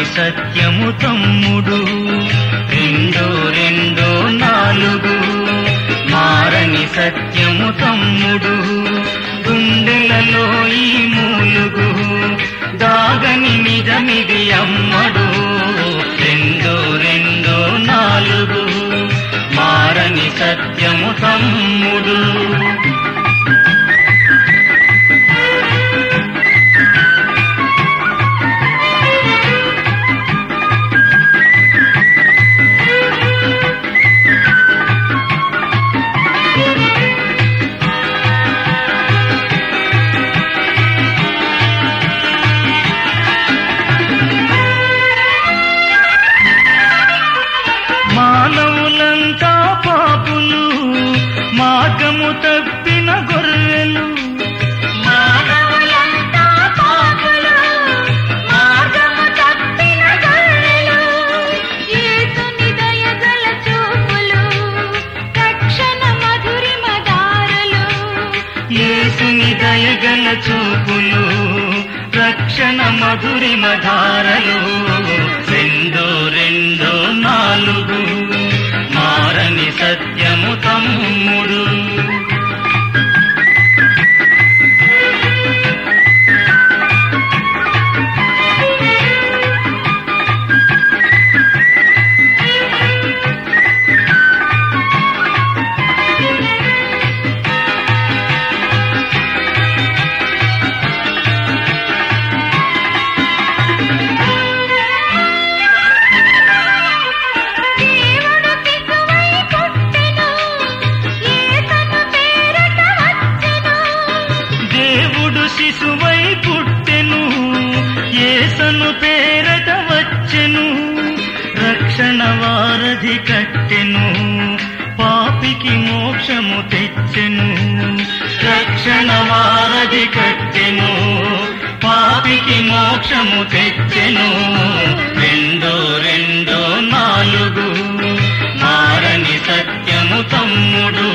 సత్యము తమ్ముడు రెండు రెండు నాలుగు మారని సత్యము తమ్ముడు గుండెలలో ఈ మూలుగు దాగని నిజమిది అమ్మడు రెండు రెండు నాలుగు మారని సత్యము తమ్ముడు మానవులంతా పాపులు మార్గము తప్పిన గొర్రెలు మానవులంతా పాపులు, మార్గము తప్పిన గొర్రెలు. యేసుని దయగల చూపులు, రక్షణ మధురిమ దారులు. యేసుని దయగల చూపులు రక్షణ మధురిమ ధారలు రెండు రెండు నాలుగు మారని సత్యము తమ్ముడు దేవుడు శిశువై పుట్టెను, యేసను పేరట వచ్చెను. దేవుడు శిశువై పుట్టెను యేసను పేరట వచ్చెను రక్షణ వారధి కట్టెను పాపికి మోక్షము తెచ్చెను రక్షణ వారధి కట్టెను పాపికి మోక్షము తెచ్చెను రెండు రెండు నాలుగు మారని సత్యము తమ్ముడు